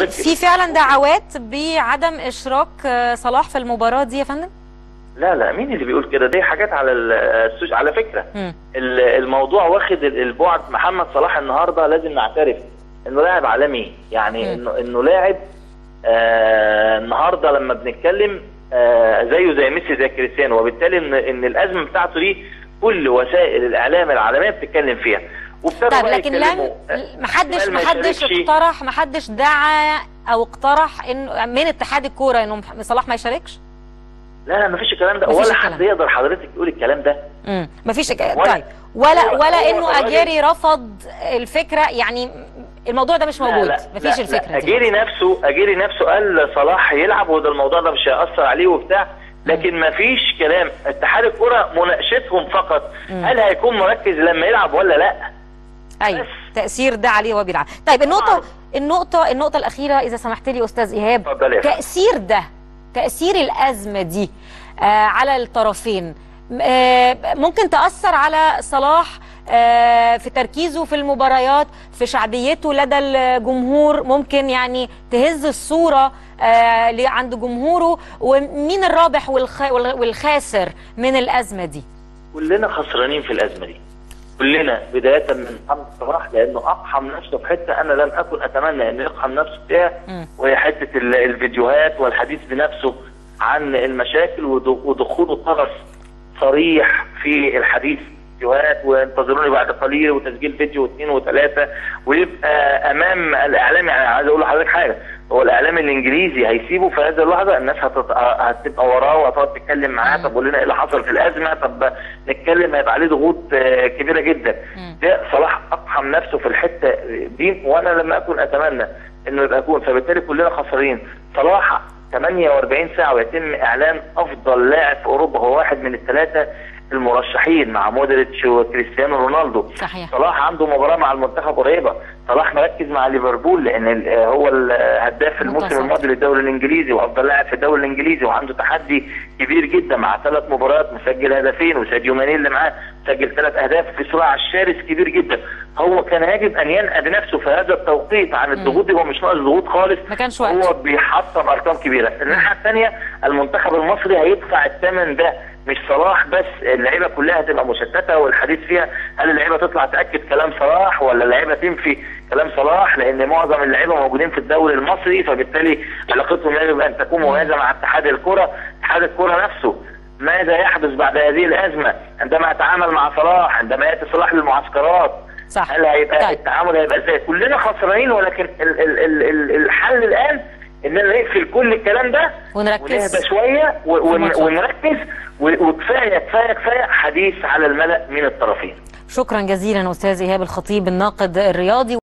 حضرتك في فعلا دعوات بعدم اشراك آه، صلاح في المباراه دي يا فندم لا لا مين اللي بيقول كده دي حاجات على ال- السوش على فكره مم. ال- الموضوع واخد ال- البعد محمد صلاح النهارده لازم نعترف انه لاعب عالمي يعني مم. انه انه لاعب آه النهارده لما بنتكلم آه زيه زي ميسي زي كريستيانو وبالتالي ان ان الازمه بتاعته دي كل وسائل الاعلام العالميه بتتكلم فيها وابتدوا طيب بقى لكن يتكلموا، لم آه، محدش احتمال ما محدش يشاركش. اقترح محدش دعا او اقترح انه من اتحاد الكوره انه مح- صلاح ما يشاركش لا لا مفيش الكلام ده مفيش ولا الكلام حد يقدر حضرتك يقول الكلام ده امم مفيش إج- ولا- طيب ولا هو- ولا هو انه الراجل- اجيري رفض الفكره يعني الموضوع ده مش موجود لا مفيش لا الفكره لا دي اجيري نفسه اجيري نفسه قال صلاح يلعب وده الموضوع ده مش هيأثر عليه وبتاع لكن ما فيش كلام اتحاد الكرة مناقشتهم فقط هل هيكون مركز لما يلعب ولا لا ايوه بس. تاثير ده عليه وهو بيلعب طيب النقطه طبعاً. النقطه النقطه الاخيره اذا سمحت لي استاذ ايهاب اتفضل يا فندم. تاثير ده تاثير الازمه دي آه على الطرفين آه ممكن تاثر على صلاح آه في تركيزه في المباريات في شعبيته لدى الجمهور ممكن يعني تهز الصوره آه ل- عند جمهوره ومين الرابح والخ- والخاسر من الازمه دي كلنا خسرانين في الازمه دي كلنا بدايه من محمد صلاح لانه اقحم نفسه في حته انا لم اكن اتمنى انه يقحم نفسه فيها مم. وهي حته ال- الفيديوهات والحديث بنفسه عن المشاكل ود- ودخوله طرف صريح في الحديث فيديوهات وانتظروني بعد قليل وتسجيل فيديو واثنين وثلاثه ويبقى امام الاعلام يعني عايز اقول لحضرتك حاجه هو الاعلام الانجليزي هيسيبه في هذه اللحظه الناس هتت... هتبقى وراه وهتقعد تتكلم معاه طب قول لنا ايه اللي حصل في الازمه طب نتكلم هيبقى عليه ضغوط آه، كبيره جدا ده صلاح اقحم نفسه في الحته دي وانا لما اكن اتمنى انه يبقى يكون فبالتالي كلنا خسرانين صلاح 48 ساعه ويتم اعلان افضل لاعب في اوروبا هو واحد من الثلاثه المرشحين مع مودريتش وكريستيانو رونالدو صحيح. صلاح عنده مباراه مع المنتخب قريبه صلاح مركز مع ليفربول لان ال- هو الهداف الموسم متصل. الماضي للدوري الانجليزي وافضل لاعب في الدوري الانجليزي وعنده تحدي كبير جدا مع ثلاث مباريات مسجل هدفين وساديو ماني اللي معاه سجل ثلاث اهداف في صراع الشرس كبير جدا هو كان يجب ان ينأى بنفسه في هذا التوقيت عن الضغوط دي هو مش ناقص ضغوط خالص ما كانش وقت. هو بيحطم ارقام كبيره الناحيه الثانيه المنتخب المصري هيدفع الثمن ده مش صلاح بس اللعيبه كلها هتبقى مشتته والحديث فيها هل اللعيبه تطلع تاكد كلام صلاح ولا اللعيبه تنفي كلام صلاح لان معظم اللعيبه موجودين في الدوري المصري فبالتالي علاقتهم يجب ان تكون مميزه مع اتحاد الكره اتحاد الكره نفسه ماذا يحدث بعد هذه الازمه عندما يتعامل مع صلاح عندما ياتي صلاح للمعسكرات صح. هل هيبقى طيب. التعامل هيبقى ازاي كلنا خسرانين ولكن ال ال ال ال الحل الان اننا نقفل كل الكلام ده ونركز ونهدى شويه و- ون- الماتشات. ونركز و- وكفايه كفايه كفايه حديث على الملأ من الطرفين شكرا جزيلا استاذ ايهاب الخطيب الناقد الرياضي